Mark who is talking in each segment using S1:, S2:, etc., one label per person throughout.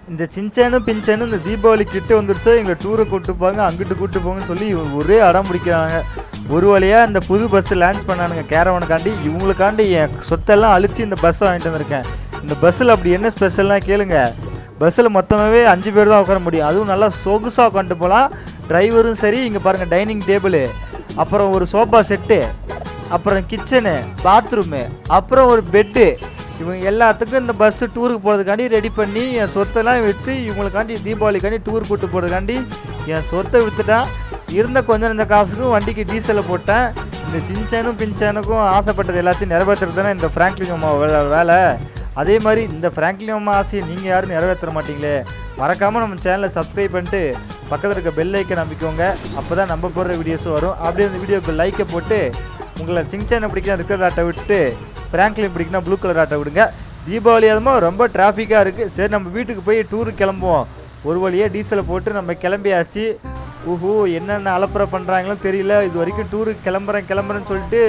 S1: இந்த சின்சேனும் பின்சேனும் இந்த தீபாவளி கிட்ட வந்துருச்சோ எங்களை டூரை கூட்டு போங்க அங்கிட்டு கூட்டு போங்கன்னு சொல்லி இவங்க ஒரே அடம் பிடிக்கிறாங்க ஒரு வழியாக இந்த புது பஸ் லான்ச் பண்ணானுங்க கேரவனுக்காண்டி இவங்களுக்காண்டி என் சொத்தெல்லாம் அழிச்சு இந்த பஸ்ஸை வாங்கிட்டு வந்திருக்கேன் இந்த பஸ்ஸில் அப்படி என்ன ஸ்பெஷல்னால் கேளுங்க பஸ்ஸில் மொத்தமாகவே அஞ்சு பேர் தான் உட்கார முடியும் அதுவும் நல்லா சொகுசாக உட்காந்துட்டு போகலாம் டிரைவரும் சரி இங்கே பாருங்கள் டைனிங் டேபிள் அப்புறம் ஒரு சோஃபா செட்டு அப்புறம் கிச்சனு பாத்ரூமு அப்புறம் ஒரு பெட்டு இவங்க எல்லாத்துக்கும் இந்த பஸ்ஸு டூருக்கு போகிறதுக்காண்டி ரெடி பண்ணி என் சொத்தெல்லாம் விற்று இவங்களுக்காண்டி தீபாவளிக்காண்டி டூர் கூட்டு போகிறதுக்காண்டி என் சொத்தை விற்றுட்டேன் இருந்த கொஞ்சம் இந்த காசுக்கும் வண்டிக்கு டீசலை போட்டேன் இந்த சின்சேனும் பின்சேனுக்கும் ஆசைப்பட்டது எல்லாத்தையும் நிறைவேற்றுறது தானே இந்த ஃப்ராங்க்லின் அம்மா வேலை வேலை அதே மாதிரி இந்த ஃப்ராங்க்லின் அம்மா ஆசையை நீங்கள் யாரும் நிறைவேற்ற மாட்டீங்களே மறக்காமல் நம்ம சேனலை சப்ஸ்கிரைப் பண்ணிட்டு பக்கத்தில் இருக்க பெல் ஐக்கன் நம்பிக்கோங்க அப்போ தான் நம்ம போடுற வீடியோஸும் வரும் அப்படியே அந்த வீடியோக்கு லைக்கை போட்டு உங்களை சிங்சேனை பிடிக்கும் இருக்கிற ஆட்டை விட்டு ஃப்ராங்க்லின் பிடிக்குன்னா ப்ளூ கலர் ஆட்டை விடுங்க தீபாவளி அதுமா ரொம்ப டிராஃபிக்காக இருக்குது சரி நம்ம வீட்டுக்கு போய் டூருக்கு கிளம்புவோம் ஒரு வழியாக டீசலை போட்டு நம்ம கிளம்பியாச்சு ஊஹூ என்னென்ன அலப்பறை பண்ணுறாங்களோ தெரியல இது வரைக்கும் டூருக்கு கிளம்புறேன் கிளம்புறேன்னு சொல்லிட்டு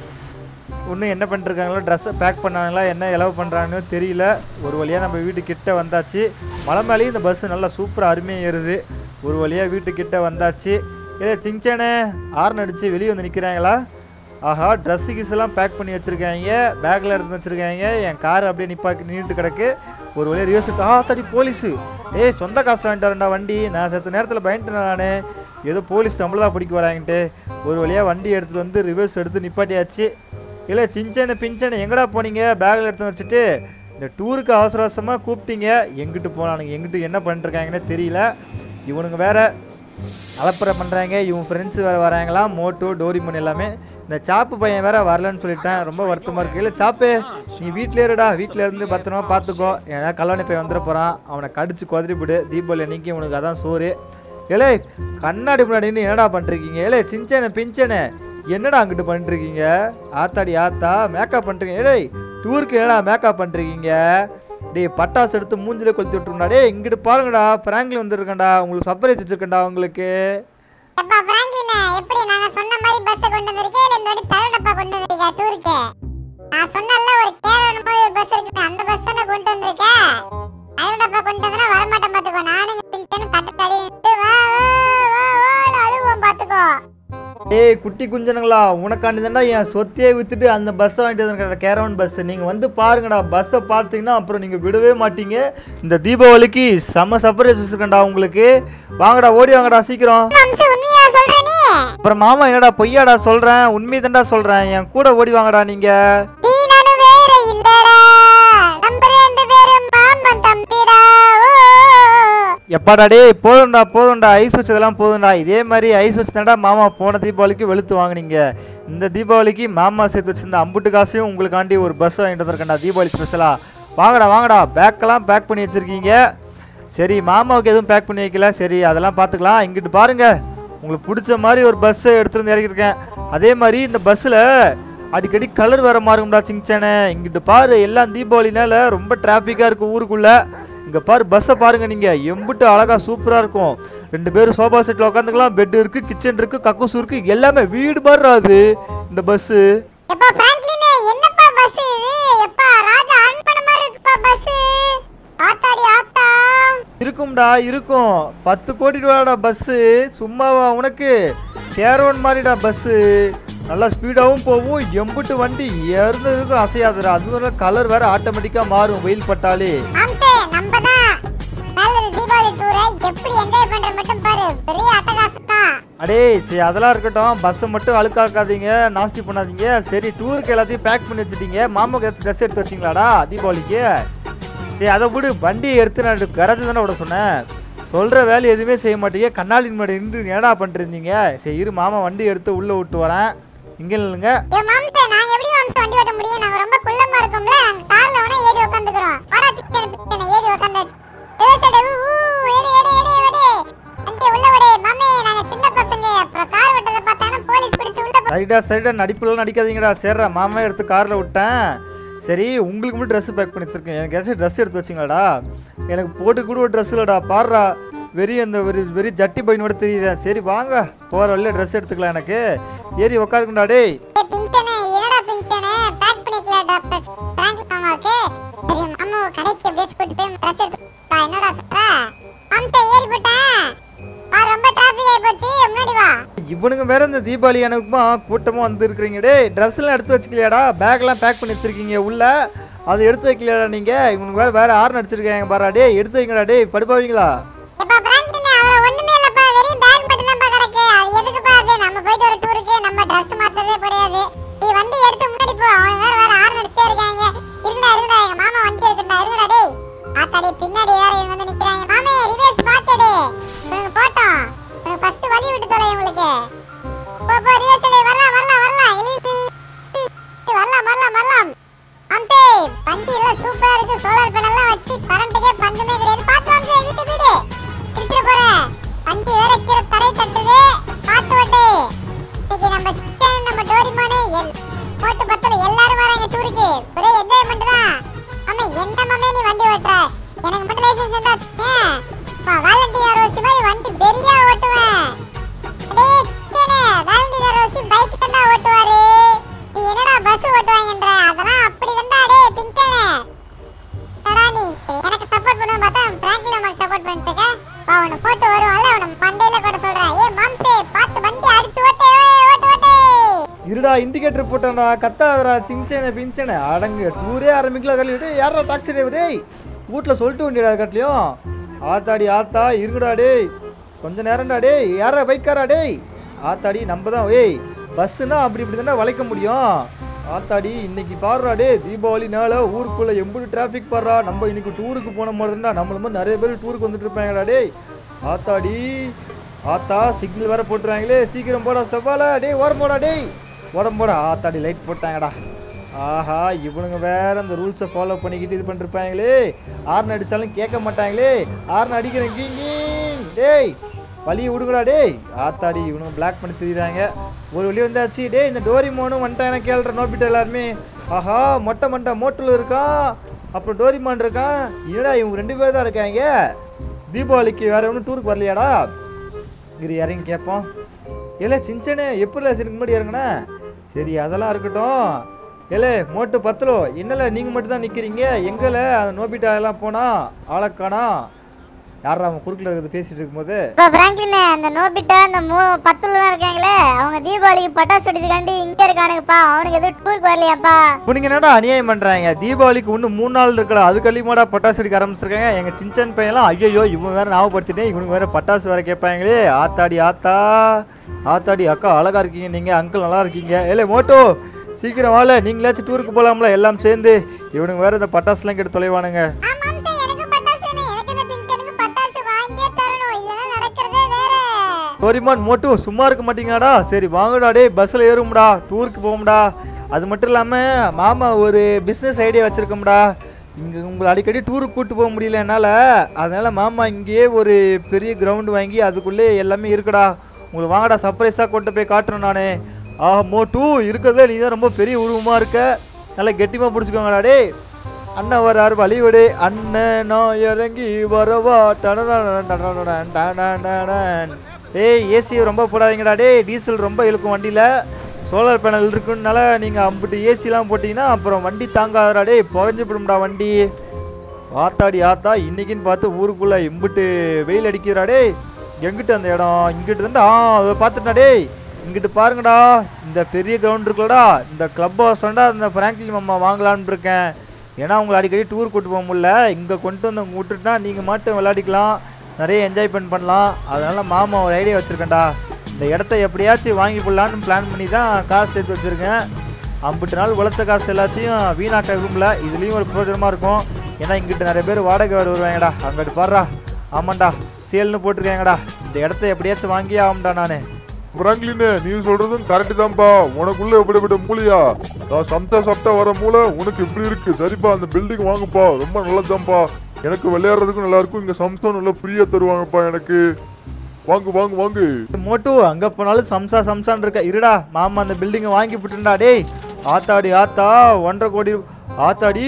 S1: இன்னும் என்ன பண்ணிருக்காங்களோ ட்ரெஸ்ஸை பேக் பண்ணாங்களா என்ன இலவு பண்ணுறாங்கன்னு தெரியல ஒரு வழியாக நம்ம வீட்டுக்கிட்ட வந்தாச்சு மலை மேலேயும் இந்த பஸ்ஸு நல்லா சூப்பராக அருமையாக ஏறுது ஒரு வழியாக வீட்டுக்கிட்ட வந்தாச்சு ஏதோ சிங்சேனே ஆர்ன் அடித்து வெளியே வந்து நிற்கிறாங்களா ஆஹா ட்ரெஸ்ஸு கிஸ் எல்லாம் பேக் பண்ணி வச்சுருக்காங்க பேக்கில் எடுத்து வச்சுருக்காங்க என் கார் அப்படியே நிப்பாக்கி நின்றுட்டு கிடக்கு ஒரு வழியாக ரிவர்ஸ் எடுத்து ஆ தடி போலீஸு ஏய் சொந்த காசு வாங்கிட்டு வரேன்டா வண்டி நான் செத்த நேரத்தில் பயந்துட்டேன் நான் ஏதோ போலீஸ் நம்மள தான் பிடிக்க வராங்கன்ட்டு ஒரு வழியாக வண்டி எடுத்துகிட்டு வந்து ரிவர்ஸ் எடுத்து நிப்பாட்டியாச்சு இல்லை சின்சேனு பின்சேனு எங்கடா போனீங்க பேக்கில் எடுத்து வச்சுட்டு இந்த டூருக்கு அவசர அவசரமாக கூப்பிட்டீங்க எங்கிட்டு போனானுங்க எங்கிட்டு என்ன பண்ணிருக்காங்கன்னே தெரியல இவனுங்க வேற அலப்பறை பண்ணுறாங்க இவன் ஃப்ரெண்ட்ஸு வேறு வராங்களாம் மோட்டோ டோரிமன் எல்லாமே இந்த சாப்பு பையன் வேற வரலன்னு சொல்லிட்டேன் ரொம்ப வருத்தமாக இருக்கு இல்லை சாப்பு நீ வீட்டிலே இருடா வீட்டில் இருந்து பத்திரமா பார்த்துக்கோ ஏன்னா கல்யாணி பையன் வந்துட போகிறான் அவனை கடிச்சு கொதறிவிடு தீபாவளி அன்னைக்கு உனக்கு அதான் சோறு ஏலே கண்ணாடி முன்னாடி நின்னு என்னடா பண்ணிருக்கீங்க ஏலே சின்சேனே பின்சேனே என்னடா அங்கிட்டு பண்ணிருக்கீங்க ஆத்தாடி ஆத்தா மேக்கப் பண்ணுறீங்க ஏய் டூருக்கு என்னடா மேக்கப் பண்ணுறீங்க டேய் பட்டாசு எடுத்து மூஞ்சில கொளுத்தி விட்டுருண்டா டேய் இங்கிட்டு பாருங்கடா பிராங்க்ல வந்துருக்கேன்டா உங்களுக்கு சர்ப்ரைஸ் வச்சிருக்கேன்டா உங்களுக்கு
S2: எப்பா பிராங்க்லின் எப்படி நாங்க சொன்ன மாதிரி பஸ் கொண்டு வந்திருக்கே இல்ல இந்த வாட்டி தருணப்பா கொண்டு வந்திருக்கா டூருக்கு நான் சொன்னல ஒரு கேரளம் போய் ஒரு பஸ் இருக்கு அந்த பஸ் தானே கொண்டு வந்திருக்க தருணப்பா கொண்டு வந்தா வர மாட்டேன் பாத்துக்கோ நானும் பின்சனும் தட்டு தடிட்டு வா வா வா அழுவோம் பாத்துக்கோ
S1: டேய் குட்டி குஞ்சனுங்களா உனக்காண்டி தான்டா என் சொத்தையே வித்துட்டு அந்த பஸ்ஸை வாங்கிட்டு வந்து கேரவன் பஸ் நீங்கள் வந்து பாருங்கடா பஸ்ஸை பார்த்தீங்கன்னா அப்புறம் நீங்கள் விடவே மாட்டீங்க இந்த தீபாவளிக்கு செம சர்ப்ரைஸ் வச்சுருக்கேன்டா உங்களுக்கு வாங்கடா ஓடி வாங்கடா சீக்கிரம்
S2: அம்சு உண்மையா சொல்ற நீ
S1: அப்புறம் மாமா என்னடா பொய்யாடா சொல்கிறேன் உண்மை தான்டா சொல்கிறேன் என் கூட ஓடி வாங்கடா நீங்கள்
S2: நீ நானும் வேற இல்லடா நம்ம ரெண்டு பேரும் மாமன் தம்பிடா ஓ
S1: எப்பாடா டேய் போதும்டா போதும்டா ஐஸ் வச்சதெல்லாம் போதும்டா இதே மாதிரி ஐஸ் வச்சு தான்டா மாமா போன தீபாவளிக்கு வெளுத்து வாங்குனீங்க இந்த தீபாவளிக்கு மாமா சேர்த்து வச்சிருந்த அம்புட்டு காசையும் உங்களுக்காண்டி ஒரு பஸ் வாங்கிட்டு வந்திருக்கேன்டா தீபாவளி ஸ்பெஷலாக வாங்கடா வாங்கடா பேக்கெல்லாம் பேக் பண்ணி வச்சுருக்கீங்க சரி மாமாவுக்கு எதுவும் பேக் பண்ணி வைக்கல சரி அதெல்லாம் பார்த்துக்கலாம் இங்கிட்டு பாருங்க உங்களுக்கு பிடிச்ச மாதிரி ஒரு பஸ்ஸை எடுத்துட்டு வந்து இறக்கியிருக்கேன் அதே மாதிரி இந்த பஸ்ஸில் அடிக்கடி கலர் வர மாறும்டா சிங்சேனே இங்கிட்டு பாரு எல்லாம் தீபாவளினால ரொம்ப டிராஃபிக்காக இருக்கும் ஊருக்குள்ளே இங்கே பாரு பஸ்ஸை பாருங்க நீங்கள் எம்பிட்டு அழகா சூப்பராக இருக்கும் ரெண்டு பேரும் சோஃபா செட்டில் உட்காந்துக்கலாம் பெட் இருக்குது கிச்சன் இருக்குது கக்கூஸ் இருக்குது எல்லாமே வீடு மாதிரி அது இந்த பஸ்ஸு
S2: எப்பா பிராங்க்லின் என்னப்பா பஸ் இது எப்பா ராஜா ஆன் பண்ண மாதிரி இருக்குப்பா பஸ் ஆத்தாடி ஆத்தா
S1: இருக்கும்டா இருக்கும் பத்து கோடி ரூபாடா பஸ்ஸு சும்மாவா உனக்கு கேரோன் மாதிரிடா பஸ்ஸு நல்லா ஸ்பீடாகவும் போகும் எம்புட்டு வண்டி ஏறுனதுக்கும் அசையாதுடா அதுவும் கலர் வேற ஆட்டோமேட்டிக்காக மாறும் வெயில் பட்டாலே
S2: ஆம்சே நம்ம தான் நல்லது தீபாவளி டூரை எப்படி என்ஜாய் பண்ற மட்டும் பாரு பெரிய அட்டகாசம் தான்
S1: அடே சரி அதெல்லாம் இருக்கட்டும் பஸ்ஸை மட்டும் அழுக்காக்காதீங்க நாஸ்தி பண்ணாதீங்க சரி டூருக்கு எல்லாத்தையும் பேக் பண்ணி வச்சுட்டீங்க மாமாக்கு ஏதாச்சும் ட்ரெஸ் எடுத்து வச்சிங்களாடா தீபாவளிக்கு சரி அதை விடு வண்டியை எடுத்து நான் கரைச்சி தானே விட சொன்னேன் சொல்கிற வேலை எதுவுமே செய்ய மாட்டீங்க கண்ணாடி முன்னாடி நின்று ஏடா பண்ணிருந்தீங்க சரி இரு மாமா வண்டி எடுத்து உள்ளே விட்டு வரேன் இங்கே இல்லைங்க
S2: ஏ மாம்சே நாங்க எப்படி மாம்சே வண்டி ஓட்ட முடியும் நாங்க ரொம்ப குள்ளமா இருக்கோம்ல நாங்க கார்ல வேணா ஏறி உட்காந்துக்கிறோம் வாடா சிக்கன் பிக்கன் ஏறி உட்காந்தாச்சு ஏசடே ஊ ஏறி ஏறி ஏறி ஏறி வண்டி உள்ள விடு மாமே நாங்க சின்ன பசங்க அப்புறம் கார் ஓட்டத பார்த்தானா போலீஸ் பிடிச்சு உள்ள போ-
S1: சரிடா சரிடா நடிப்புலாம் நடிக்காதீங்கடா சரிடா மாமா எடுத்து காரில் விட்டேன் சரி உங்களுக்கு மட்டும் ட்ரெஸ் பேக் பண்ணி வச்சிருக்கேன் எனக்கு ஏதாச்சும் ட்ரெஸ் எடுத்து வச்சிங்களாடா எனக்கு போட்டு கூட ஒரு ட்ரெஸ் இல்லைடா பாடுறா வெறி அந்த வெறி வெறி ஜட்டி பையனோட தெரியுறேன் சரி வாங்க போகிற வழியில் ட்ரெஸ் எடுத்துக்கலாம் எனக்கு ஏறி உக்காருக்குண்டா டேய்
S2: ஏ பிங்டனே என்னடா பிங்டனே பேக் பண்ணிக்கலாம் டாக்டர் பிராங்க் மாமாவுக்கு சரி மாமா கடைக்கு அப்படியே கூட்டிட்டு போய் ட்ரெஸ் எடுத்து வா, என்னடா சொல்ற
S1: இவனுங்க வேற இந்த தீபாவளி எனக்குமா கூட்டமாக வந்துருக்குறீங்க டேய் ட்ரெஸ்லாம் எடுத்து வச்சுக்கலையாடா பேக்லாம் பேக் பண்ணி வச்சிருக்கீங்க உள்ள அதை எடுத்து வைக்கலையாடா நீங்கள் இவனுக்கு வேற வேற ஆறு அடிச்சிருக்காங்க பாரா டேய் எடுத்து வைங்கடா டேய் படுப்பாவீங்களா
S2: எப்பா பிரான்சின் அதுல ஒண்ணுமே இல்லப்பா வெறும் பேக் மட்டும் தான் கிடக்கு அது எதுக்குப்பா அது நம்ம போயிட்டு ஒரு டூருக்கு நம்ம ட்ரெஸ் மாத்ததே கிடையாது நீ வண்டி எடுத்து முன்னாடி போ அவங்க வேற வேற ஆறு நடிச்சே இருக்காங்க இருங்கடா இருங்கடா எங்க மாமா வண்டி எடுக்கண்டா இருங்கடா டேய் ஆத்தாடி பின்னாடி வேற இவங்க வந்து நிக்கிறாங்க மாமே ரிவர்ஸ் பாத்துடு இவங்க போட்டோம் இவங்க ஃபர்ஸ்ட் வழி விட்டு தொலை உங்களுக்கு போ போ ரிவர்ஸ் எடு வரலாம் வரலாம் வரலாம் இழு, இழு, இழு. வரலாம் வரலாம் வரலாம் அம்சே வண்டி எல்லாம் சூப்பரா இருக்கு சோலார் பேனல் எல்லாம் வச்சு கரண்ட்டுக்கே பஞ்சமே கிடையாது பாத்து அம்சே வீட்டு வீடு திருப்பிட போறேன் வண்டி வேற கீழே தரை தட்டுது பாத்து ஓட்டு இன்னைக்கு நம்ம சிக்கன் நம்ம டோரிமானு எல் போட்டு பத்தல எல்லாரும் வராங்க டூருக்கு ஒரே என்ஜாய்மெண்ட் தான் ஆமா எந்த மாமே நீ வண்டி ஓட்டுற எனக்கு மட்டும் லைசென்ஸ் இருந்தா ஏன் வாலண்டியர் ரோசி மாதிரி வண்டி பெரியா ஓட்டுவேன் அடே சிக்கனே வாலண்டியர் ரோசி பைக் தான்டா ஓட்டுவாரு நீ என்னடா பஸ் ஓட்டுவாங்கன்ற அதெல்லாம் அப்படி தான்டா டேய் பின்கனே என்னடா நீ எனக்கு சப்போர்ட் பண்ணுவேன் பார்த்தா பிராங்க்ல உனக்கு சப்போர்ட் பண்ணிட்டு இருக்க வா உன்னை போட்டு வருவான்ல உன்னை மண்டையில கூட சொல்றேன் ஏ மாம்சே பார்த்து வண்டி அடுத்து ஓட்டு ஏய், ஓட்டு ஓட்டு
S1: இருடா இண்டிகேட்டர் போட்டேன்டா கத்தாதடா சின்சேனே பின்சேனே அடங்கு டூரே ஆரம்பிக்கல கழி டேய் யாரா டாக்ஸி டிரைவர் டேய் வீட்டில் சொல்லிட்டு வண்டிடா கட்லையும் ஆத்தாடி ஆத்தா இருங்கடா டேய் கொஞ்ச நேரம்டா டேய் யாரா பைக்காரா டேய் ஆத்தாடி நம்ம தான் ஏய் பஸ்ஸுனா அப்படி இப்படி தானே வளைக்க முடியும் ஆத்தாடி இன்னைக்கு பாடுறா டேய் தீபாவளினால ஊருக்குள்ள எம்புடு டிராஃபிக் பாடுறா நம்ம இன்னைக்கு டூருக்கு போன மாதிரி இருந்தா நம்மள மாதிரி நிறைய பேர் டூருக்கு வந்துட்டு இருப்பாங்கடா டேய் ஆத்தாடி ஆத்தா சிக்னல் வேற போட்டுருவாங்களே சீக்கிரம் போடா செவ்வால டேய் ஓரம் போடா டேய் ஓரம் போடா ஆத்தாடி லைட் போட்டாங்கடா ஆஹா இவனுங்க வேற அந்த ரூல்ஸை ஃபாலோ பண்ணிக்கிட்டு இது பண்ணிருப்பாங்களே ஆர்ன் அடிச்சாலும் கேட்க மாட்டாங்களே ஆர்ன் அடிக்கிறேன் கீங் கீங். டேய் வழி விடுங்கடா டேய் ஆத்தாடி இவனுங்க பிளாக் பண்ணி திரியுறாங்க ஒரு வழி வந்தாச்சு டேய் இந்த டோரிமோனும் வந்துட்டான் கேள்ற நோப்பிட்ட எல்லாருமே ஆஹா மொட்டை மண்டை மோட்டில் இருக்கான் அப்புறம் டோரிமான் இருக்கான் என்னடா இவங்க ரெண்டு பேர் தான் இருக்காங்க தீபாவளிக்கு வேற ஒன்றும் டூருக்கு வரலையாடா இரு இறங்கி கேட்போம் ஏலே சின்சனே எப்படி இதுக்கு முன்னாடி இறங்குனே சரி அதெல்லாம் இருக்கட்டும் ஏலே மோட்டு பத்தலோ என்னல நீங்கள் மட்டும் தான் நிற்கிறீங்க எங்கல அந்த நோபிட்டா எல்லாம் போனா ஆளக்கானா யாரா அவன் குறுக்கில் இருக்கிறது பேசிட்டு இருக்கும்போது
S2: இப்போ பிராங்க்லின் அந்த நோபிட்டா அந்த மூ பத்துல தான் இருக்காங்களே அவங்க தீபாவளிக்கு பட்டாசு வெடிதுக்காண்டி இங்க இருக்கானுங்கப்பா அவனுக்கு எதுவும் டூருக்கு வரலையாப்பா
S1: இப்போ நீங்கள் என்னடா அநியாயம் பண்ணுறாங்க தீபாவளிக்கு இன்னும் மூணு நாள் இருக்கல அது கள்ளிமாடா பட்டாசு அடிக்க ஆரம்பிச்சிருக்காங்க எங்கள் சின்சன் பையன்லாம் ஐயோ இவன் வேற ஞாபகப்படுத்திட்டேன் இவனுக்கு வேற பட்டாசு வேற கேட்பாங்களே ஆத்தாடி ஆத்தா ஆத்தாடி அக்கா அழகா இருக்கீங்க நீங்கள் அங்கிள் நல்லா இருக்கீங்க ஏலே மோட்டோ சீக்கிரம் வாழ நீங்களாச்சும் டூருக்கு போகலாம்ல எல்லாம் சேர்ந்து இவனுங்க வேற இந்த பட்டாசுலாம் கெட்டு தொலைவானுங்க
S2: ஆமாம் சார் எனக்கு பட்டாசு வேணும் எனக்கு இந்த பிங்க் பட்டாசு வாங்கியே தரணும் இல்லைன்னா நடக்கிறதே வேற
S1: டோரிமான் மோட்டு சும்மா இருக்க மாட்டீங்களாடா சரி வாங்கடா டேய் பஸ்ஸில் ஏறும்டா டூருக்கு போகும்டா அது மட்டும் இல்லாமல் மாமா ஒரு பிஸ்னஸ் ஐடியா வச்சுருக்கோம்டா இங்கே உங்களை அடிக்கடி டூருக்கு கூட்டு போக முடியல என்னால் அதனால் மாமா இங்கேயே ஒரு பெரிய கிரவுண்டு வாங்கி அதுக்குள்ளே எல்லாமே இருக்குடா உங்களுக்கு வாங்கடா சர்ப்ரைஸாக கொண்டு போய் காட்டுறேன் நான் ஆ மோட்டு இருக்கிறதே நீ தான் ரொம்ப பெரிய உருவமாக இருக்க நல்லா கெட்டிமாக பிடிச்சிக்கோங்கடா டேய் அண்ணன் வரார் வழிவிடு அண்ணன் நான் இறங்கி வரவா டனடனடன் டனடனடன் டனடனடன். டேய் ஏசி ரொம்ப போடாதீங்கடா டேய் டீசல் ரொம்ப இழுக்கும் வண்டியில் சோலார் பேனல் இருக்குன்னால நீங்கள் அம்பிட்டு ஏசிலாம் போட்டிங்கன்னா அப்புறம் வண்டி தாங்காதடா டேய் புகஞ்சு போடும்டா வண்டி ஆத்தாடி ஆத்தா இன்னைக்குன்னு பார்த்து ஊருக்குள்ளே இம்பிட்டு வெயில் அடிக்கிறா டேய் எங்கிட்டு அந்த இடம் இங்கிட்டு தான்டா ஆ அதை பார்த்துட்டா டேய் இங்கிட்டு பாருங்கடா இந்த பெரிய கிரவுண்ட் இருக்குல்லடா இந்த கிளப் ஹவுஸ் தான்டா இந்த ஃப்ராங்க்லின் மாமா வாங்கலான்னு இருக்கேன் ஏன்னா உங்களை அடிக்கடி டூர் கூட்டு போக முடியல இங்கே கொண்டு வந்து உங்க விட்டுட்டா நீங்கள் மட்டும் விளையாடிக்கலாம் நிறைய என்ஜாய் பண்ணலாம் அதனால மாமா ஒரு ஐடியா வச்சுருக்கேன்டா இந்த இடத்த எப்படியாச்சும் வாங்கி போடலான்னு பிளான் பண்ணி தான் காசு சேர்த்து வச்சுருக்கேன் ஐம்பட்டு நாள் உழைச்ச காசு எல்லாத்தையும் வீணாக்க விரும்பல இதுலேயும் ஒரு பிரயோஜனமாக இருக்கும் ஏன்னா இங்கிட்டு நிறைய பேர் வாடகை வர வருவாங்கடா அங்கிட்டு பாடுறா ஆமாண்டா சேல்னு போட்டிருக்காங்கடா இந்த இடத்த எப்படியாச்சும் வாங்கியே ஆகும்டா நான்
S3: பிராங்க்லின் நீ சொல்றதும் கரெக்ட் தான்ப்பா உனக்குள்ள எப்படிப்பட்ட மூளையா நான் சம்தா சாப்பிட்டா வர மூளை உனக்கு இப்படி இருக்கு சரிப்பா அந்த பில்டிங் வாங்குப்பா ரொம்ப நல்லதுதான்ப்பா எனக்கு விளையாடுறதுக்கும் நல்லா இருக்கும் இங்க சம்சம் நல்லா ஃப்ரீயா தருவாங்கப்பா எனக்கு வாங்கு வாங்கு வாங்கு
S1: மோட்டு அங்கே போனாலும் சம்சா சம்சான்னு இருக்க இருடா மாமா அந்த பில்டிங்கை வாங்கி விட்டுண்டா டேய் ஆத்தாடி ஆத்தா ஒன்றரை கோடி ரூ- ஆத்தாடி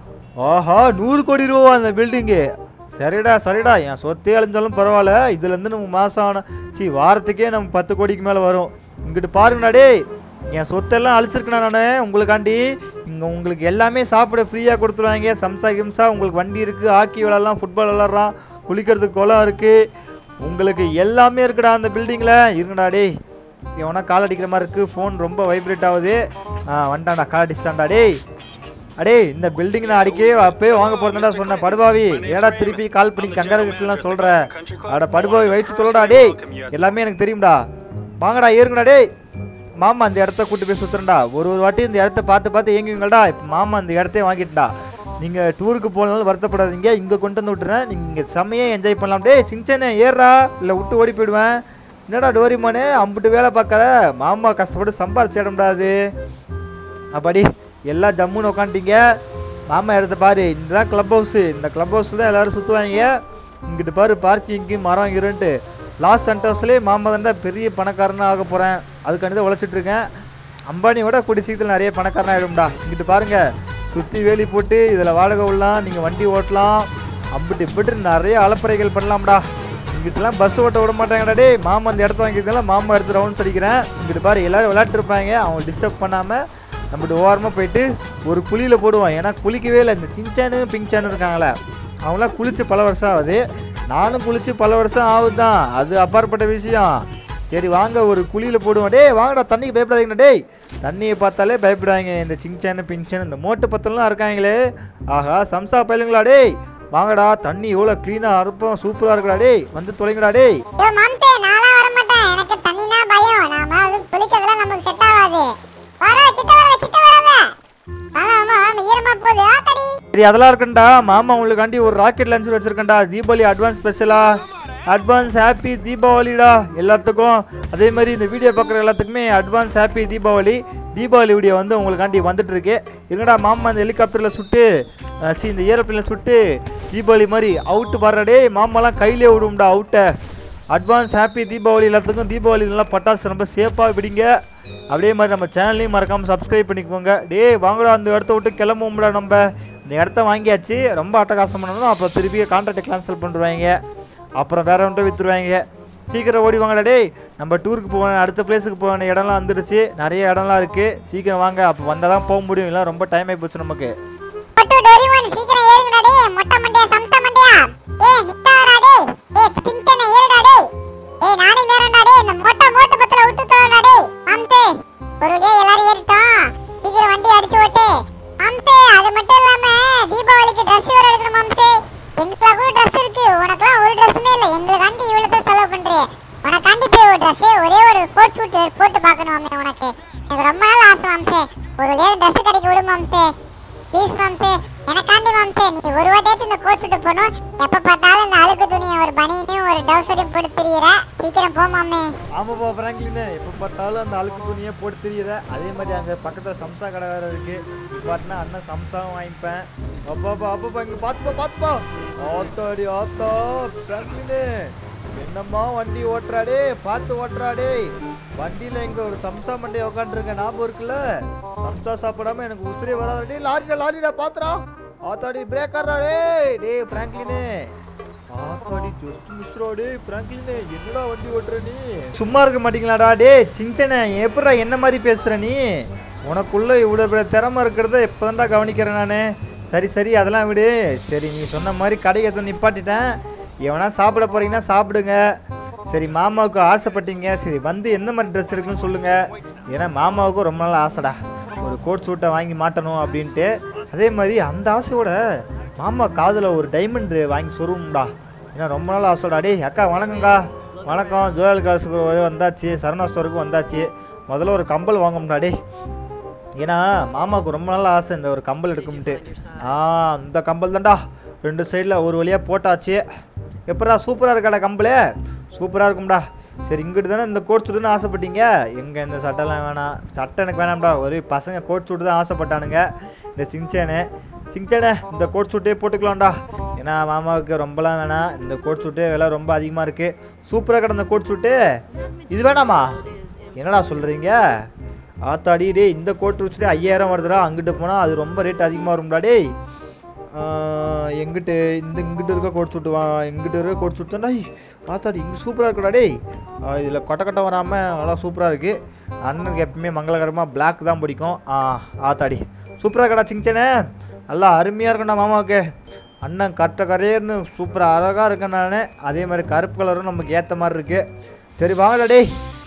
S1: ஆஹா நூறு கோடி ரூபா அந்த பில்டிங்கு சரிடா சரிடா என் சொத்தே அழிஞ்சாலும் பரவாயில்ல இதுலேருந்து நம்ம மாதம் ஆன சி வாரத்துக்கே நம்ம பத்து கோடிக்கு மேலே வரும் இங்கிட்டு பாருங்கடா டேய் என் சொத்தெல்லாம் அழிச்சிருக்கேன் நான் உங்களுக்காண்டி இங்கே உங்களுக்கு எல்லாமே சாப்பிட ஃப்ரீயாக கொடுத்துருவாங்க சம்சா கிம்சா உங்களுக்கு வண்டி இருக்குது ஹாக்கி விளாட்லாம் ஃபுட்பால் விளாட்றான் குளிக்கிறதுக்கு குளம் இருக்குது உங்களுக்கு எல்லாமே இருக்குடா அந்த பில்டிங்கில் இருங்கடா டேய் எவனா கால் அடிக்கிற மாதிரி இருக்குது ஃபோன் ரொம்ப வைப்ரேட் ஆகுது ஆ வந்துட்டான்டா கால் அடிச்சிட்டான்டா டேய் அடே இந்த பில்டிங் நான் அடிக்கவே அப்பயே வாங்க போறதுடா சொன்னேன் படுபாவி ஏடா திருப்பி கால் பண்ணி கங்காரேஷன்லாம் சொல்ற அட படுபாவி வயிற்று சொல்லடா டேய் எல்லாமே எனக்கு தெரியும்டா வாங்கடா ஏறுங்கடா டேய் மாமா அந்த இடத்த கூட்டு போய் சுத்துறேன்டா ஒரு ஒரு வாட்டி இந்த இடத்த பார்த்து பார்த்து ஏங்குவீங்கடா இப்போ மாமா அந்த இடத்தையே வாங்கிட்டுடா நீங்கள் டூருக்கு போனாலும் வருத்தப்படாதீங்க இங்கே கொண்டு வந்து விட்டுறேன் நீங்கள் இங்கே செம்மையாக என்ஜாய் பண்ணலாம் டேய் சிங்சனே ஏறா இல்லை விட்டு ஓடி போயிடுவேன் என்னடா டோரிமானே அம்புட்டு வேலை பார்க்காத மாமா கஷ்டப்பட்டு சம்பாரிச்சு இடம்டாது அப்படி எல்லாம் ஜம்முன்னு உக்காந்துட்டீங்க மாமா இடத்த பாரு இதுதான் கிளப் ஹவுஸு இந்த கிளப் ஹவுஸில் தான் எல்லாரும் சுற்றுவாங்க இங்கிட்டு பாரு பார்க்கிங்கு மரம் இருன்ட்டு லாஸ் சென்டர்ஸ்லேயே மாமா தாண்டா பெரிய பணக்காரனாக ஆக போகிறேன் அதுக்காண்டி தான் உழைச்சிட்டு இருக்கேன் அம்பானியோட கூடி சீக்கிரத்தில் நிறைய பணக்காரனா ஆகிடும்டா இங்கிட்டு பாருங்க சுற்றி வேலி போட்டு இதில் வாடகை விடலாம் நீங்கள் வண்டி ஓட்டலாம் அம்பிட்டு இப்பட்டு நிறைய அலப்பறைகள் பண்ணலாம்டா இங்கிட்டலாம் பஸ் ஓட்ட விட மாட்டாங்கடா டேய் மாமா அந்த இடத்த வாங்கிக்கிறதுனால மாமா எடுத்து ரவுண்ட்ஸ் அடிக்கிறேன் இங்கிட்டு பாரு எல்லாரும் விளையாட்டு இருப்பாங்க அவங்க டிஸ்டர்ப் பண்ணாமல் நம்மகிட்ட ஓரமாக போயிட்டு ஒரு குழியில் போடுவோம் ஏன்னா குளிக்கவே இல்லை இந்த சின்சானு பிங்சானு இருக்காங்களே அவங்களாம் குளிச்சு பல வருஷம் ஆகுது நானும் குளிச்சு பல வருஷம் ஆகுது தான் அது அப்பாற்பட்ட விஷயம் சரி வாங்க ஒரு குழியில் போடுவோம் டேய் வாங்கடா தண்ணிக்கு பயப்படாதீங்கடா டேய் தண்ணியை பார்த்தாலே பயப்படுறாங்க இந்த சிங்சானு பிங்சானு இந்த மோட்டு பத்தலாம் இருக்காங்களே ஆஹா சம்சா பயிலுங்களா டேய் வாங்கடா தண்ணி எவ்வளோ க்ளீனாக அறுப்போம் சூப்பராக இருக்குடா டேய் வந்து தொலைங்கடா டேய்
S2: ஐயோ மாம்சே நான்லாம் வர மாட்டேன் எனக்கு தண்ணினா பயம் நாம அது குளிக்கிறதுலாம் நமக்கு செட் ஆகாது வர கிட்ட வர கிட்ட வராத ஆமா ஆமா ஈரமா போகுது ஆத்தடி
S1: சரி அதெல்லாம் இருக்குண்டா மாமா உங்களுக்காண்டி ஒரு ராக்கெட் லான்ச்சர் வச்சிருக்கேன்டா தீபாவளி அட்வான்ஸ் ஸ்பெஷலா அட்வான்ஸ் ஹாப்பி தீபாவளிடா எல்லாத்துக்கும் அதே மாதிரி இந்த வீடியோ பார்க்குற எல்லாத்துக்குமே advance happy Deepavali Deepavali video வந்து உங்களுக்காண்டி வந்துட்டு இருக்கு இருங்கடா மாமா அந்த ஹெலிகாப்டரில் சுட்டு அஹ், சீ இந்த ஏரோப்ளேனில் சுட்டு தீபாவளி மாதிரி அவுட்டு பாடுறடே மாமாலாம் கையிலே விடும்டா அவுட்டை அட்வான்ஸ் ஹாப்பி தீபாவளி எல்லாத்துக்கும் தீபாவளி நல்லா பட்டாசு ரொம்ப சேஃபாக விடுங்க அப்படியே மாதிரி நம்ம சேனலையும் மறக்காமல் சப்ஸ்கிரைப் பண்ணிக்கோங்க டேய் வாங்கடா அந்த இடத்த விட்டு கிளம்புவோம்டா நம்ம இந்த இடத்த வாங்கியாச்சு ரொம்ப அட்டகாசம் பண்ணணும் அப்புறம் திருப்பி கான்ட்ராக்ட் கேன்சல் பண்ணுவாங்க அப்புறம் வேற ஒன்றை விற்றுருவாங்க சீக்கிரம் ஓடி வாங்கடா டேய் நம்ம டூருக்கு போன அடுத்த பிளேஸுக்கு போன இடம்லாம் வந்துடுச்சு நிறைய இடம்லாம் இருக்குது சீக்கிரம் வாங்க அப்போ வந்தால் தான் போக முடியும் இல்லை ரொம்ப டைம் ஆகி போச்சு நமக்கு
S2: மொட்டு டோரிமான் சீக்கிரம் ஏறுங்கடா டேய் மொட்டை மண்டையா சம்சா மண்டையா ஏய் நிக்காதடா டேய் ஏய் பிங்டன ஏறுடா டேய் ஏய் நானே வேறடா டேய் இந்த மொட்டை மோட்டு பத்தல விட்டு தோடா டேய் மாம்சே ஒரு வழியா எல்லாரும் ஏறிட்டோம் சீக்கிரம் வண்டி அடிச்சு ஓட்டு மாம்சே அது மட்டும் இல்லாம தீபாவளிக்கு Dress வேற எடுக்கணும் மாம்சே எங்களுக்குலாம் கூட Dress இருக்கு உனக்குலாம் ஒரு ட்ரெஸ்ஸுமே இல்லை எங்களுக்காண்டி இவ்வளோ தான் செலவு பண்றியே உனக்காண்டி போய் ஒரு ட்ரெஸ் ஒரே ஒரு கோட் சூட் போட்டு பார்க்கணும் மாமே உனக்கு எனக்கு ரொம்ப நாள் ஆசை மாம்சே ஒரு வழியா Dress கிடைக்க விடு மாம்சே ப்ளீஸ் மாம்சே எனக்காண்டி மாம்சே நீ ஒரு வாட்டியாச்சும் இந்த கோட் சூட்டு போகணும் எப்போ பார்த்தாலும் இந்த அழுக்கு துணியை ஒரு பனியனையும் ஒரு டவுசரையும் போட்டு திரியிற சீக்கிரம் போ மாமே
S1: ஆமாப்பா ஃப்ராங்க்லின் எப்போ பார்த்தாலும் அந்த அழுக்கு துணியை போட்டு தெரியுத அதே மாதிரி அங்கே பக்கத்தில் சம்சா கடை வேறு இருக்கு பார்த்தீங்கன்னா அண்ணன் சம்சாவும் வாங்கிப்பேன் அப்பாப்பா அப்பப்பா இங்கே பார்த்துப்பா பார்த்துப்பா ஆத்தாடி ஆத்தா ஃப்ராங்க்லின் என்னம்மா வண்டி ஓட்டுறாடே பார்த்து ஓட்டுறாடே வண்டியில் இங்கே ஒரு சம்சா மண்டையை உட்காந்துருக்க ஞாபகம் இருக்குல்ல சம்சா சாப்பிடாம எனக்கு உசுரே வராது டே லாரிடா லாரிடா பாத்துறா ஆத்தாடி பிரேக்கர்டா டேய் டேய் ஃப்ராங்க்லினு ஆத்தாடி ஜஸ்ட் மிஸ்ரா டேய் ஃப்ராங்க்லினே என்னடா வண்டி ஓட்டுற நீ சும்மா இருக்க மாட்டீங்களாடா டேய் சிஞ்சனே எப்படா என்ன மாதிரி பேசுற நீ உனக்குள்ள இவ்வளோ பெரிய திறமை இருக்கிறத எப்போதான்டா கவனிக்கிறேன் நான் சரி சரி அதெல்லாம் விடு சரி நீ சொன்ன மாதிரி கடையை எதுவும் நிப்பாட்டிட்டேன் எவனா சாப்பிட போறீங்கன்னா சாப்பிடுங்க சரி மாமாவுக்கு ஆசைப்பட்டீங்க சரி வந்து எந்த மாதிரி ட்ரெஸ் இருக்குன்னு சொல்லுங்க ஏன்னா மாமாவுக்கும் ரொம்ப நாள் ஆசைடா ஒரு கோட் சூட்டை வாங்கி மாட்டணும் அப்படின்ட்டு அதே மாதிரி அந்த ஆசையோட மாமா காதில் ஒரு டைமண்ட் வாங்கி சொருவோம்டா ஏன்னா ரொம்ப நாள் ஆசைடா டேய் அக்கா வணக்கங்க்கா வணக்கம் ஜோயல் காசுக்கு வந்தாச்சு சரணா ஸ்டோருக்கு வந்தாச்சு முதல்ல ஒரு கம்பல் வாங்கணும்டா டேய் ஏன்னா மாமாவுக்கு ரொம்ப நாள் ஆசை இந்த ஒரு கம்பல் எடுக்கும்ட்டு ஆ அந்த கம்பல் தான்டா ரெண்டு சைடில் ஒரு வழியாக போட்டாச்சு எப்படா சூப்பராக இருக்காடா கம்பளே சூப்பராக இருக்கும்டா சரி இங்கிட்டு தானே இந்த கோட் சூட்டுன்னு ஆசைப்பட்டீங்க எங்கே இந்த சட்டைலாம் வேணாம் சட்டை எனக்கு வேணாம்டா ஒரு பசங்க கோட் சூட்டு தான் ஆசைப்பட்டானுங்க இந்த சிங்சேனு சிங்சேனே இந்த கோட் சூட்டே போட்டுக்கலாம்டா ஏன்னா மாமாவுக்கு ரொம்பலாம் வேணாம் இந்த கோட் சூட்டு விலை ரொம்ப அதிகமாக இருக்குது சூப்பராக கிடந்த கோட் சூட்டு இது வேணாமா என்னடா சொல்கிறீங்க ஆத்தாடி டேய் இந்த கோட் வச்சுட்டு ஐயாயிரம் வருதுடா அங்கிட்டு போனால் அது ரொம்ப ரேட் அதிகமாக வரும்டா டேய் ஆஹ், எங்கிட்டு இந்த இங்கிட்டு இருக்க கோட் சுட்டு வா எங்கிட்டு இருக்க கோட் சுட்டு தான்டா ஆத்தாடி இங்கே சூப்பராக இருக்குடா டேய் இதில் கொட்டை கொட்டை வராமல் நல்லா சூப்பராக இருக்குது அண்ணனுக்கு எப்பவுமே மங்களகரமாக Black தான் பிடிக்கும் ஆ ஆத்தாடி சூப்பராக இருக்கடா சிங்சனே நல்லா அருமையாக இருக்கும்டா மாமாவுக்கு அண்ணன் கட்ட கரையர்னு சூப்பராக அழகாக இருக்கேன் நான் அதே மாதிரி கருப்பு கலரும் நமக்கு ஏற்ற மாதிரி இருக்குது சரி வாங்கடா டேய்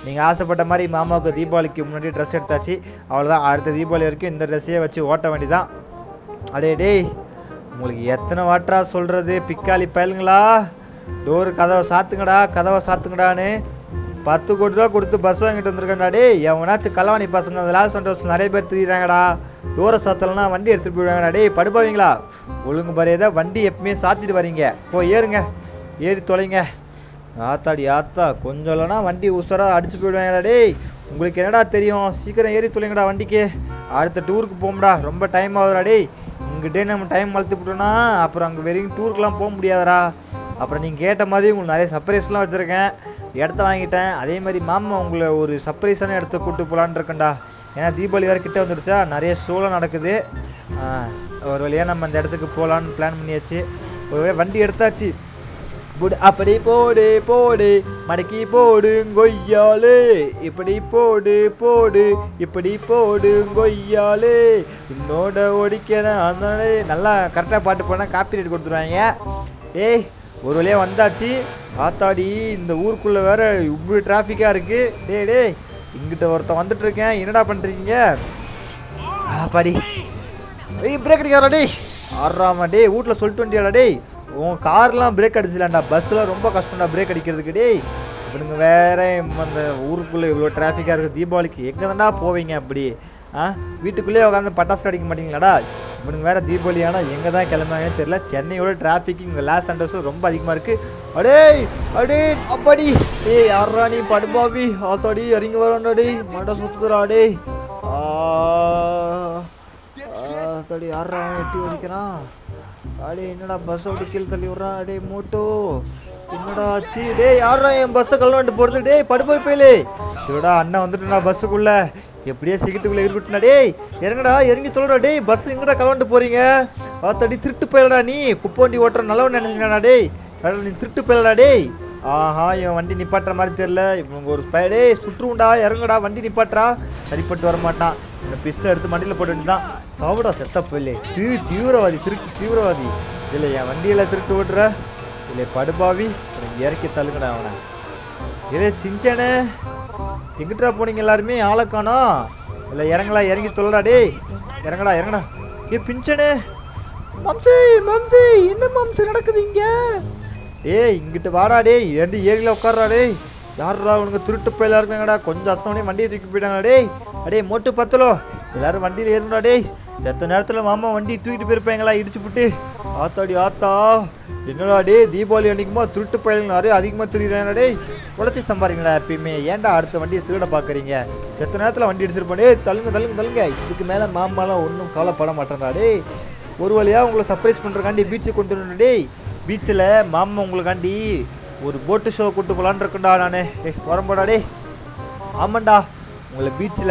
S1: நீங்கள் ஆசைப்பட்ட மாதிரி மாமாவுக்கு தீபாவளிக்கு முன்னாடி ட்ரெஸ் எடுத்தாச்சு அவ்வளோதான் அடுத்த தீபாவளி வரைக்கும் இந்த ட்ரெஸ்ஸையே வச்சு ஓட்ட வேண்டியதான் அடே டேய் உங்களுக்கு எத்தனை வாட்டரா சொல்கிறது பிக்காளி பயலுங்களா டோரு கதவை சாத்துங்கடா கதவை சாத்துங்கடான்னு பத்து கோடி ரூபா கொடுத்து பஸ் வாங்கிட்டு வந்திருக்கேன்டா டேய் எவனாச்சும் கலவாணி பசங்க அந்த லாஸ் சந்தோஷம் நிறைய பேர் திரியிறாங்கடா டோரை சாத்தலைன்னா வண்டி எடுத்துகிட்டு போயிடுவாங்கடா டேய் படுப்பாவீங்களா ஒழுங்கு மரியாதை வண்டி எப்பவுமே சாத்திட்டு வரீங்க போய் ஏறுங்க ஏறி தொலைங்க ஆத்தாடி ஆத்தா கொஞ்சம் இல்லைனா வண்டி உசராக அடிச்சு போயிடுவாங்கடா டேய் உங்களுக்கு என்னடா தெரியும் சீக்கிரம் ஏறி தொலைங்கடா வண்டிக்கு அடுத்த டூருக்கு போகும்டா ரொம்ப டைம் ஆகுதுடா டேய் இங்கிட்டே நம்ம டைம் வளர்த்து விட்டோம்னா அப்புறம் அங்கே வெறும் டூருக்குலாம் போக முடியாதுடா அப்புறம் நீங்கள் கேட்ட மாதிரி உங்களுக்கு நிறைய சர்ப்ரைஸ்லாம் வச்சுருக்கேன் இடத்த வாங்கிட்டேன் அதே மாதிரி மாமா உங்களை ஒரு சர்ப்ரைஸான இடத்த கூப்பிட்டு போகலான்னு இருக்கேன்டா ஏன்னா தீபாவளி வேறு கிட்ட வந்துடுச்சா நிறைய ஷோலாம் நடக்குது ஆ, ஒரு வழியாக நம்ம அந்த இடத்துக்கு போகலான்னு பிளான் பண்ணியாச்சு ஒரு வழியா வண்டி எடுத்தாச்சு புடு அப்படி போடு போடு மடக்கி போடு கொய்யாலே இப்படி போடு போடு இப்படி போடு கொய்யாலே இன்னோட ஒடிக்கிறேன் அதனால நல்லா கரெக்டாக பாட்டு போனால் காப்பி ரேட் கொடுத்துருவாங்க ஏய் ஒரு வழியாக வந்தாச்சு ஆத்தாடி இந்த ஊருக்குள்ளே வேற இப்படி டிராஃபிக்காக இருக்குது டேய் டேய் இங்கிட்ட ஒருத்தன் வந்துட்டு இருக்கேன் என்னடா பண்ணுறீங்க ஆப்பாடி ஏய் பிரேக் அடிக்காரா டேய் ஆறாமா டேய் வீட்டில் சொல்லிட்டு வண்டியாடா டேய் உன் கார்லாம் பிரேக் அடிச்சிடலாம்டா பஸ்ஸில் ரொம்ப கஷ்டம்டா பிரேக் அடிக்கிறதுக்கு டேய் இவனுங்க வேற அந்த ஊருக்குள்ளே இவ்வளோ டிராஃபிக்காக இருக்குது தீபாவளிக்கு எங்கே தான்டா போவீங்க அப்படி ஆ வீட்டுக்குள்ளேயே உட்காந்து பட்டாசு அடிக்க மாட்டீங்களாடா இவனுங்க வேற தீபாவளி ஆனால் எங்கே தான் கிளம்புறாங்கன்னு தெரியல சென்னையோட டிராஃபிக் இங்கே லாஸ் அண்டர்ஸும் ரொம்ப அதிகமாக இருக்குது அடேய் அடே அப்படி ஏய் யாரா நீ படுபாவி ஆத்தாடி இறங்கி வரோண்டா டேய் மட சுத்துறா டேய் ஆ தடி யாரா எட்டி வலிக்கிறான் அடே என்னடா பஸ்ஸை விட்டு கீழே தள்ளி விட்றான் அடே மோட்டோ என்னடா ஆச்சு டேய் யாரா என் பஸ்ஸை கல்வாண்டு போகிறது டேய் படுப்போய் போயிலே இதோட அண்ணன் வந்துட்டுனா பஸ்ஸுக்குள்ள எப்படியே சிகிட்டுக்குள்ள இருக்கட்டுனா டேய் இறங்குடா இறங்கி தொழுடா டேய் பஸ் எங்கடா கலவாண்டு போறீங்க ஆத்தாடி திருட்டு போயிடா நீ குப்போண்டி ஓட்டுற நல்லவன் நினைச்சினா டேய் அட நீ திருட்டு போயிடா டேய் ஆஹா இவன் வண்டி நிப்பாட்டுற மாதிரி தெரியல இவங்க ஒரு ஸ்பை டேய் சுற்றுண்டா இறங்குடா வண்டி நிப்பாட்டுறா சரிப்பட்டு வர மாட்டான் இந்த பிஸ்ஸை எடுத்து மண்டியில் போட்டு வேண்டியதான் சாப்பிடா செத்த போயிலே தீ தீவிரவாதி திருட்டு தீவிரவாதி இல்லை என் வண்டியில் திருட்டு ஓட்டுற இல்லை படுபாவி உனக்கு இறக்கி தள்ளுங்கடா அவனை இதே சிஞ்சனே எங்கிட்டா போனீங்க எல்லாருமே ஆளை காணோம் இல்லை இறங்கலா இறங்கி தொல்லடா டேய் இறங்கடா இறங்கடா ஏ பிஞ்சனே மம்சி மம்சி என்ன மம்சி நடக்குது இங்க ஏய் இங்கிட்டு வாடா டேய் ஏண்டி ஏரியில் உட்கார்றா டேய் யாருடா உனக்கு திருட்டு போயில இருக்காங்கடா கொஞ்சம் அசனோடனே வண்டியை தூக்கி போயிட்டாங்க டேய் அடே மோட்டு பத்தலோ எல்லாரும் வண்டியில் ஏறணும்டா டேய் செத்த நேரத்தில் மாமா வண்டி தூக்கிட்டு போயிருப்பாங்களா இடிச்சு புட்டு ஆத்தாடி ஆத்தா என்னடா டேய் தீபாவளி அன்னைக்குமா திருட்டு பயல்கள் நிறைய அதிகமாக திருடுறாங்க டேய் உழைச்சி சம்பாதிங்களா எப்பயுமே ஏன்டா அடுத்த வண்டியை திருட பார்க்குறீங்க செத்த நேரத்தில் வண்டி அடிச்சிருப்போம் டேய் தள்ளுங்க தள்ளுங்க தள்ளுங்க இதுக்கு மேலே மாமாலாம் ஒன்றும் கவலைப்பட மாட்டேன்டா டேய் ஒரு வழியாக உங்களை சர்ப்ரைஸ் பண்ணுறக்காண்டி பீச்சுக்கு கொண்டு வரணும் டேய் பீச்சில் மாமா உங்களுக்காண்டி ஒரு போட்டு ஷோ கூட்டு போகலான்னு இருக்கேன்டா நான் ஏய் வரம்போடா டேய் ஆமாண்டா உங்களை பீச்சில்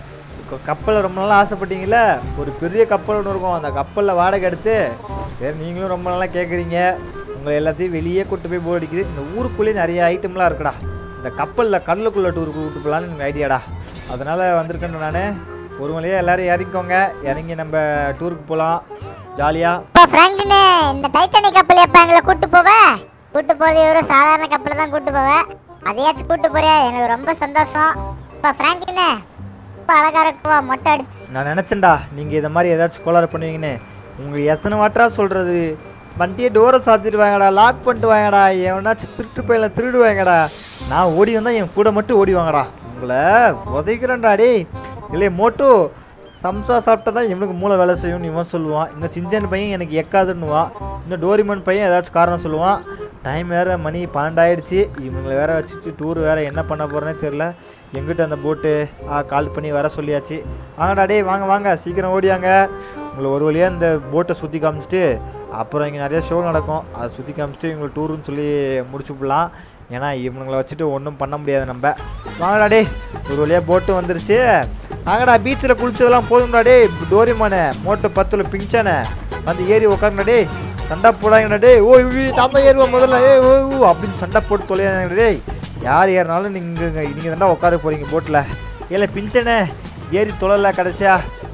S1: கப்பலில் ரொம்ப நாளாக ஆசைப்பட்டீங்களே ஒரு பெரிய கப்பல் ஒன்று இருக்கும் அந்த கப்பலில் வாடகை எடுத்து சரி நீங்களும் ரொம்ப நாளாக கேட்குறீங்க உங்களை எல்லாத்தையும் வெளியே கூட்டு போய் போர் அடிக்குது இந்த ஊருக்குள்ளேயே நிறைய ஐட்டம்லாம் இருக்குடா இந்த கப்பலில் கடலுக்குள்ளே டூருக்கு கூட்டு போகலான்னு எனக்கு ஐடியாடா அதனால் வந்திருக்கேன் நான் ஒரு வழியாக எல்லாரும் இறங்கிக்கோங்க இறங்கி நம்ம டூருக்கு போகலாம் ஜாலியாக
S2: இப்போ பிராங்க்லின் இந்த டைட்டானிக் கப்பல் எப்போ எங்களை கூட்டு போவ கூட்டு போறது ஒரு சாதாரண கப்பல் தான் கூட்டு போவ அதையாச்சும் கூட்டு போறியா எனக்கு ரொம்ப சந்தோஷம் இப்போ பிராங்க்லின் ரொம்ப அழகா இருக்குவா மொட்டை அடி
S1: நான் நினச்சேன்டா நீங்கள் இதை மாதிரி ஏதாச்சும் கோளாறு பண்ணுவீங்கன்னு உங்களுக்கு எத்தனை வாட்டரா சொல்கிறது வண்டியை டோரை சாத்திடுவாங்கடா லாக் பண்ணிட்டு வாங்கடா எவனாச்சும் திருட்டு போயில திருடுவாங்கடா நான் ஓடி வந்தால் என் கூட மட்டும் ஓடி வாங்கடா உங்களை உதைக்கிறேன்டா டேய் இல்லை மோட்டோ சம்சா சாப்பிட்டா தான் இவனுக்கு மூளை வேலை செய்யும்னு இவன் சொல்லுவான் இந்த சிஞ்சன் பையன் எனக்கு எக்காதுன்னுவான் இந்த டோரிமன் பையன் ஏதாச்சும் காரணம் சொல்லுவான் டைம் வேறு மணி பன்னெண்டாயிடுச்சு இவங்களை வேற வச்சுட்டு டூர் வேற என்ன பண்ண போகிறேனே தெரில எங்கிட்ட அந்த போட்டு கால் பண்ணி வர சொல்லியாச்சு வாங்கடா டேய் வாங்க வாங்க சீக்கிரம் ஓடியாங்க உங்களை ஒரு வழியாக இந்த போட்டை சுற்றி காமிச்சிட்டு அப்புறம் இங்கே நிறைய ஷோ நடக்கும் அதை சுற்றி காமிச்சிட்டு இவங்களை டூருன்னு சொல்லி முடிச்சு விடலாம் ஏன்னா இவனுங்களை வச்சுட்டு ஒன்றும் பண்ண முடியாது நம்ம வாங்கடா டேய் ஒரு வழியாக போட்டு வந்துருச்சு வாங்கடா பீச்சில் குளிச்சதெல்லாம் போதும்டா டேய் டோரிமானே மோட்டோ பத்தில் பிங்சானே வந்து ஏறி உட்காருங்கடா டேய் சண்டை போடாங்கடா டேய் ஓ இவி நான் தான் ஏறுவேன் முதல்ல ஏ ஓ ஊ அப்படின்னு சண்டை போட்டு தொலையாங்கடா டேய் யார் ஏறினாலும் நீங்கள் நீங்கள் தாண்டா உட்கார போகிறீங்க போட்டில் ஏல பிஞ்சனே ஏறி தொழல கடைசியா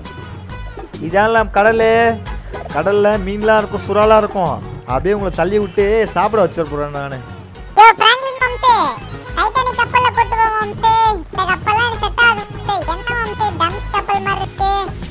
S1: இதெல்லாம் கடல் கடலில் மீன்லாம் இருக்கும் சுறாலாம் இருக்கும் அப்படியே உங்களை தள்ளி விட்டு சாப்பிட வச்சிட போகிறேன் நான்
S2: யோ பிராங்க்லின் மம்சே டைட்டானிக் கப்பல்ல கூட்டு போவோம் மம்சே மம்தே டம் கப்பல் மாதிரி இருக்கு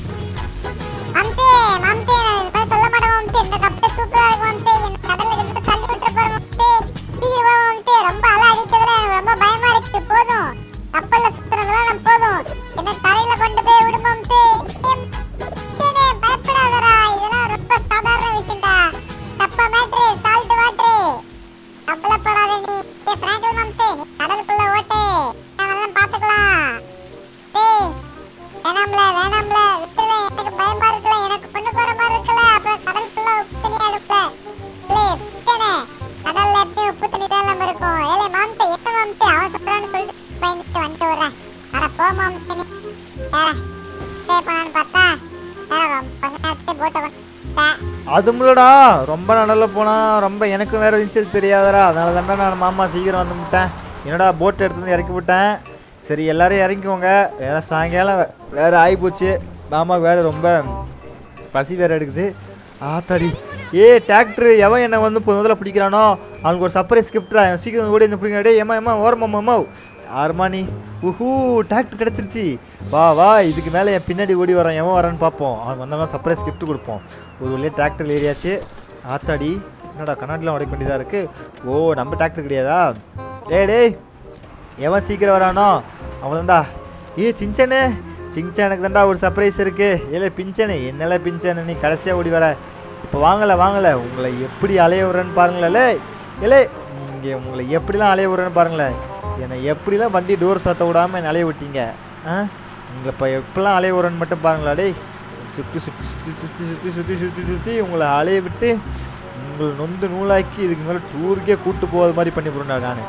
S2: மம்தே மம்தே நான் இது மாதிரி சொல்ல மாட்டேன் மம்தே இந்த கப்பல் சூப்பரா இருக்கு மம்தே என்ன கடல்ல கிட்ட தள்ளி விட்டுற பாரு மம்தே சீக்கிரம் வா மம்தே ரொம்ப அலை அடிக்கிறதுல எனக்கு ரொம்ப பயமா இருக்கு போதும் கப்பல்ல சுத்துறதுலாம் நம்ம போதும் என்ன தரையில கொண்டு போய் விடு மம்தே மம்தே, பயப்படாதடா இதெல்லாம் ரொம்ப சாதாரண விஷயம்டா தப்ப மேட்ரு சால்ட் வாட்ரு கவலைப்படாத நீ ஏ பிராங்கல் மம்தே நீ கடலுக்குள்ள ஓட்டு நாமெல்லாம் பாத்துக்கலாம் டேய் வேணாம்ல வேணாம்ல விட்டுல எனக்கு பயமா இருக்குல்ல எனக்கு பொண்ணு போற மாதிரி இருக்குல்ல அப்புறம் கடலுக்குள்ள உப்பு தண்ணியா இருக்குல்ல ஏலே விட்டனே கடல்ல எப்பயும் உப்பு தண்ணி தான் இல்லாம இருக்கும் ஏலே மாம்தே என்ன மாம்தே அவன் சொல்றான்னு சொல்லிட்டு பயந்துட்டு வந்துட்டு விடுறேன் அட போ மாம்தே நீ வேற ஸ்டே பண்ணான்னு பார்த்தா வேற கொஞ்ச நேரத்தை போட்ட கொண்டு
S1: அதுமுலடா ரொம்ப நடல போனா ரொம்ப எனக்கும் வேற விஷயம் தெரியாதடா அதனால தான்டா நான் மாமா சீக்கிரம் வந்து விட்டேன் என்னடா போட் எடுத்து வந்து இறக்கி விட்டேன் சரி எல்லாரும் இறங்கிக்கோங்க வேற சாயங்காலம் வே- வேற ஆகிப்போச்சு மாமா வேற ரொம்ப பசி வேற எடுக்குது ஆத்தாடி ஏ டிராக்டர் எவன் என்ன வந்து இப்போ முதல்ல பிடிக்கிறானோ அவனுக்கு ஒரு சர்ப்ரைஸ் கிஃப்ட்ரா சீக்கிரம் ஓடி வந்து பிடிங்க டே ஏமா ஏமா ஓரமா மாமா ஆறுமா நீ உஹூ டிராக்டர் கிடச்சிருச்சு வா வா இதுக்கு மேலே என் பின்னாடி ஓடி வரான் எவன் வரான்னு பார்ப்போம் அவனுக்கு வந்தாலும் சர்ப்ரைஸ் கிஃப்ட் கொடுப்போம் ஒரு வழியாக டிராக்டர் ஏறியாச்சு ஆத்தாடி என்னடா கண்ணாடிலாம் உடைக்க வேண்டியதாக இருக்குது ஓ நம்ம டிராக்டர் கிடையாதா டேய் டேய் எவன் சீக்கிரம் வரானோ அவன்தான்டா ஏ சிஞ்சனே சிங்சானுக்கு தான்டா ஒரு சர்ப்ரைஸ் இருக்கு ஏலே பிஞ்சனே என்னல பிஞ்சனு நீ கடைசியாக ஓடி வர இப்போ வாங்கல வாங்கல உங்களை எப்படி அலைய விடுறேன்னு பாருங்களே ஏலே இங்கே உங்களை எப்படிலாம் அலைய விடுறேன்னு பாருங்களேன் என்னை எப்படிலாம் வண்டி டோர் சாத்த விடாமல் என்னை அலைய விட்டீங்க ஆ உங்களை இப்போ எப்படிலாம் அலைய விடுறேன்னு மட்டும் பாருங்களா டேய் சுற்றி சுற்றி சுற்றி சுற்றி சுற்றி சுற்றி சுற்றி சுற்றி உங்களை அலைய விட்டு உங்களை நொந்து நூலாக்கி இதுக்கு மேலே டூருக்கே கூட்டு போகாத மாதிரி பண்ணி போடுறேன்டா நான்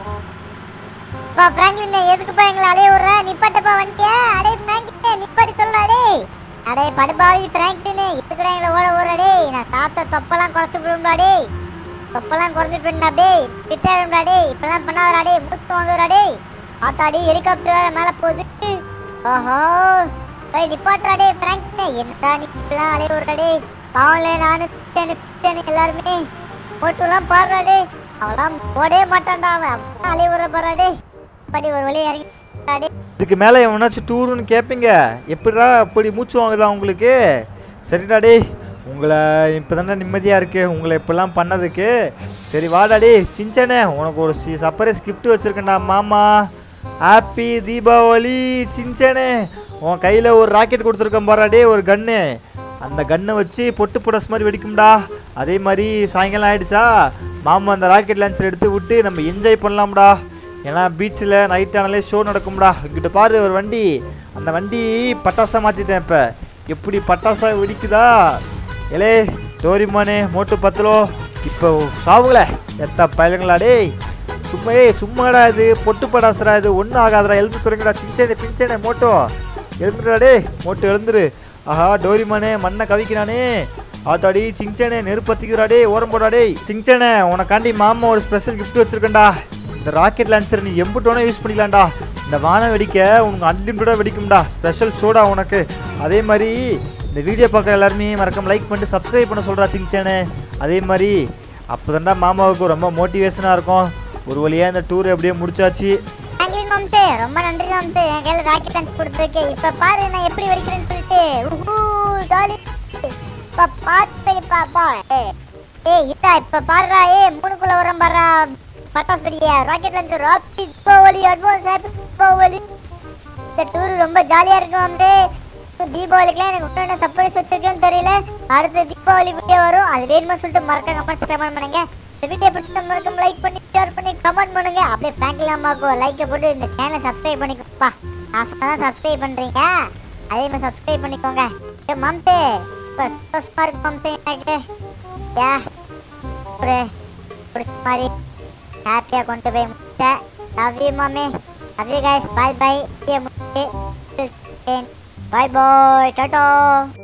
S2: பா பிராங்கிலின் எதுக்குப்பா எங்களை அலைய விடுற நிப்பாட்டப்பா வந்துட்டியா அடே பிராங்கிலின் நிப்பாட்டி சொல்லு அடே அடே படுபாவி பிராங்கிலின் இதுக்குடா எங்களை ஓட ஓடுற டேய் நான் சாப்பிட்ட தொப்பெல்லாம் குறைச்சு விடும்டா டேய் தொப்பெல்லாம் குறைஞ்சு போயிடும்டா டேய் விட்டாடும்டா டேய் இப்பெல்லாம் பண்ணாதடா டேய் மூச்சு வந்துடா டேய் ஆத்தாடி ஹெலிகாப்டர் வேற மேலே போகுது ஓஹோ டேய் நிப்பாட்டுறா டேய் பிராங்கிலின் என்னடா நீ இப்பெல்லாம் அலைய விடுற டேய் பாவம்ல நானு பிட்டனு பிட்டனு எல்லாருமே போட்டுலாம் பாடுறா டேய் அவெல்லாம் ஓடவே மாட்டான்டா அவன் அப்படியே அலைய விடுற பாடுறா டேய் படி ஒரு வழி இறங்கி டேய்
S1: இதுக்கு மேலே எவனாச்சும் டூருன்னு கேட்பீங்க எப்படிடா அப்படி மூச்சு வாங்குதா உங்களுக்கு சரிடா டேய் உங்களை இப்போ தானே நிம்மதியாக இருக்கு உங்களை இப்படிலாம் பண்ணதுக்கு சரி வாடா டேய் சிஞ்சனே உனக்கு ஒரு சி சர்ப்ரைஸ் gift வச்சுருக்கேன்டா மாமா ஹாப்பி தீபாவளி சிஞ்சனே உன் கையில் ஒரு ராக்கெட் கொடுத்துருக்கேன் பாரா டேய் ஒரு கன்னு அந்த கன்னை வச்சு பொட்டு புடஸ் மாதிரி வெடிக்கும்டா அதே மாதிரி சாயங்காலம் ஆயிடுச்சா மாமா அந்த ராக்கெட் லான்ச்சர் எடுத்து விட்டு நம்ம என்ஜாய் பண்ணலாம்டா ஏன்னா பீச்சில் நைட் ஆனாலே ஷோ நடக்கும்டா இங்கிட்ட பாரு ஒரு வண்டி அந்த வண்டி பட்டாசா மாற்றிட்டேன் இப்போ எப்படி பட்டாசா வெடிக்குதா ஏலே டோரிமானே மோட்டு பத்தலோ இப்போ சாவுங்களே எத்த பயலுங்களா டேய் சும்மா ஏய் சும்மாடா இது பொட்டு படாசுடா இது ஒன்றும் ஆகாதடா எழுந்து துறங்கடா சிஞ்சனே பிஞ்சனே மோட்டோ எழுந்துடா டேய் மோட்டோ எழுந்துரு ஆஹா டோரிமானே மண்ணை கவிக்கிறானே ஆத்தாடி சிங்சனே நெருப்பத்திக்கிறா டேய் ஓரம் போடா டேய் சிங்சனே உனக்காண்டி மாமா ஒரு ஸ்பெஷல் gift வச்சிருக்கேன்டா இந்த ராக்கெட் லான்ச்சர் நீ எம்புட்டோனே யூஸ் பண்ணிக்கலாம்டா இந்த வானம் வெடிக்க உனக்கு அன்லிமிட்டடாக வெடிக்கும்டா ஸ்பெஷல் ஷோடா உனக்கு அதே மாதிரி இந்த வீடியோ பார்க்குற எல்லாருமே மறக்காம லைக் பண்ணிட்டு சப்ஸ்கிரைப் பண்ண சொல்கிறா சிங்சனே அதே மாதிரி அப்போ மாமாவுக்கு ரொம்ப மோட்டிவேஷனாக இருக்கும் ஒரு வழியாக இந்த டூர் எப்படியே முடிச்சாச்சு
S2: தேங்க்யூ மம்தே ரொம்ப நன்றி மம்தே என் கையில ராக்கெட் டான்ஸ் கொடுத்துருக்கு இப்ப பாரு நான் எப்படி வெடிக்கிறேன்னு சொல்லிட்டு உஹூ ஜாலி இப்ப பார்த்து பாப்பா ஏய் ஏய் இதா இப்ப பாருடா ஏய் மூணுக்குள்ள வரம் பாருடா பட்டாசு வெடிக்க rocket launch rocket Deepavali advance happy Deepavali இந்த டூர் ரொம்ப ஜாலியா இருக்கு வந்து தீபாவளிக்குலாம் எனக்கு இன்னும் சர்ப்ரைஸ் வச்சிருக்கேன்னு தெரியல அடுத்த தீபாவளி வீடியோ வரும் அது வேணுமா சொல்லிட்டு மறக்க கமெண்ட் கமெண்ட் பண்ணுங்க இந்த வீடியோ பிடிச்சா மறக்காம லைக் பண்ணி ஷேர் பண்ணி கமெண்ட் பண்ணுங்க அப்படியே பிராங்கில் அம்மாவுக்கு லைக்கை போட்டு இந்த சேனலை சப்ஸ்கிரைப் பண்ணிக்கோப்பா நான் சொன்னா சப்ஸ்கிரைப் பண்றீங்க அதே மாதிரி சப்ஸ்கிரைப் பண்ணிக்கோங்க ஏ மாம்சே இப்போ சந்தோஷமா இருக்கு மாம்சே எனக்கு யா ஒரு பிடிச்ச மாதிரி ஹாப்பியாக கொண்டு போய் முடிச்சேன் love you mummy love you guys bye bye bye bye Tata